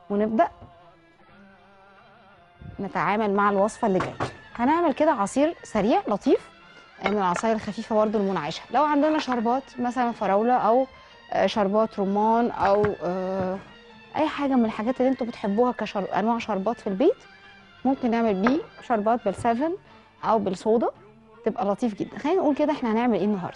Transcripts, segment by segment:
ونبدا نتعامل مع الوصفه اللي جايه هنعمل كده عصير سريع لطيف من العصاير الخفيفه برضو المنعشه لو عندنا شربات مثلا فراوله او آه، شربات رمان او آه، اي حاجه من الحاجات اللي انتوا بتحبوها كشر انواع شربات في البيت ممكن نعمل بيه شربات بالسفن او بالصودا تبقى لطيف جدا خلينا نقول كده احنا هنعمل ايه النهارده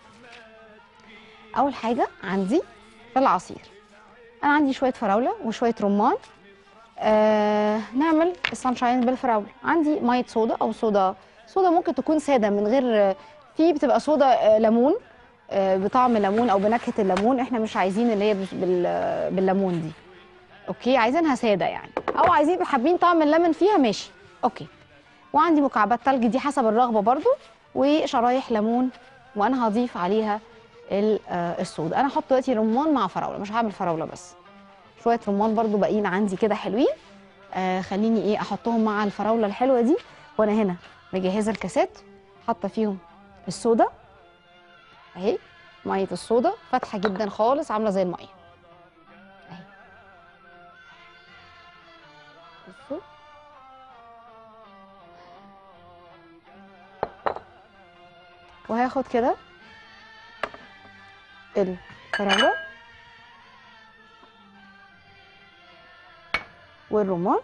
اول حاجه عندي في العصير انا عندي شويه فراوله وشويه رمان آه نعمل السانشاين بالفراوله عندي ميه صودا او صودا صودا ممكن تكون ساده من غير في بتبقى صودا آه ليمون آه بطعم الليمون او بنكهه الليمون احنا مش عايزين اللي هي بال- بال- بالليمون دي اوكي عايزينها ساده يعني او عايزين حابين طعم الليمون فيها ماشي اوكي وعندي مكعبات تلج دي حسب الرغبه برضو وشرايح ليمون وانا هضيف عليها ال- آه، الصودا انا هحط دلوقتي رمان مع فراوله مش هعمل فراوله بس شويه رمان برضو باقيين عندي كده حلوين آه خليني ايه احطهم مع الفراوله الحلوه دي وانا هنا مجهزه الكاسات حاطه فيهم الصودا اهي ميه الصودا فاتحه جدا خالص عامله زي الميه اهي بصوا وهاخد كده الفراوله والرمان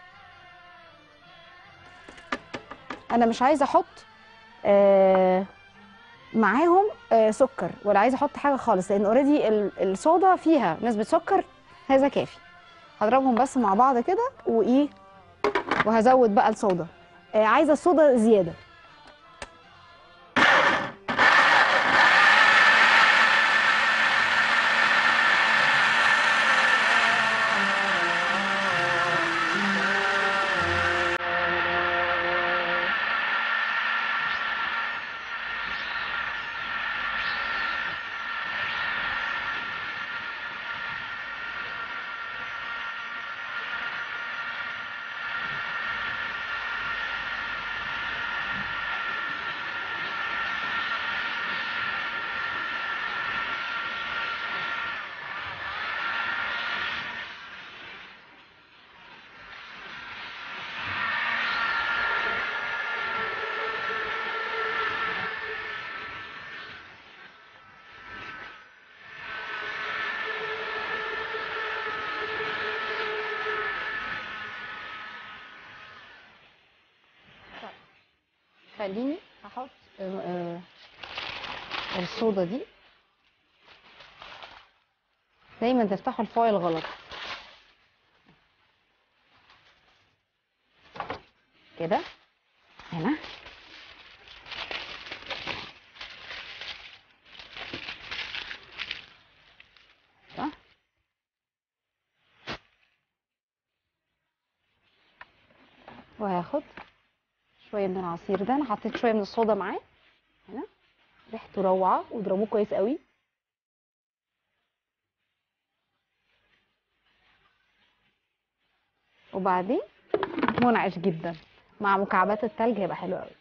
انا مش عايزه احط آه معاهم آه سكر ولا عايزه احط حاجه خالص لان اوريدي الصودا فيها نسبه سكر هذا كافي هضربهم بس مع بعض كده وايه وهزود بقى الصودا آه عايزه الصودا زياده خليني هحط آه، آه، الصودا دي دايما تفتحوا الفويل غلط كده هنا صح وهاخد شويه من العصير ده انا حطيت شويه من الصودا معاه هنا ريحته روعه واضربوه كويس قوي وبعدين منعش جدا مع مكعبات التلج هيبقى حلو قوي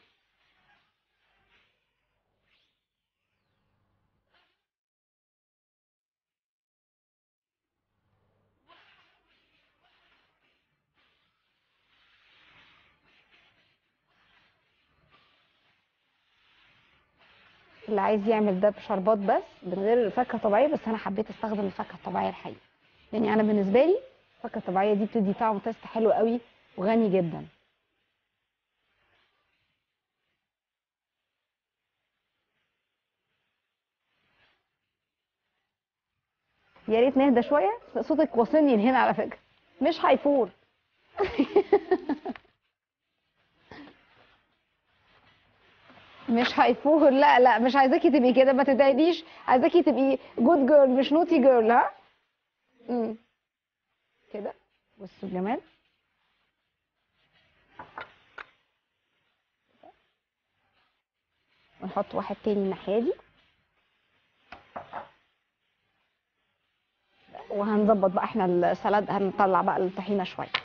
اللي عايز يعمل ده بشربات بس من غير فاكهه طبيعيه بس انا حبيت استخدم الفاكهه الطبيعيه الحقيقه يعني انا بالنسبه لي الفاكهه الطبيعيه دي بتدي طعم وتست حلو قوي وغني جدا يا ريت نهدى شويه صوتك واصلني لهنا على فكره مش هيفور مش هيفور لا لا مش عايزاكي تبقي كده ما تضايقنيش عايزاكي تبقي جود جيرل مش نوتي جيرل ها امم كده بصوا الجمال ونحط واحد تاني الناحيه دي وهنظبط بقى احنا السلاد هنطلع بقى الطحينه شويه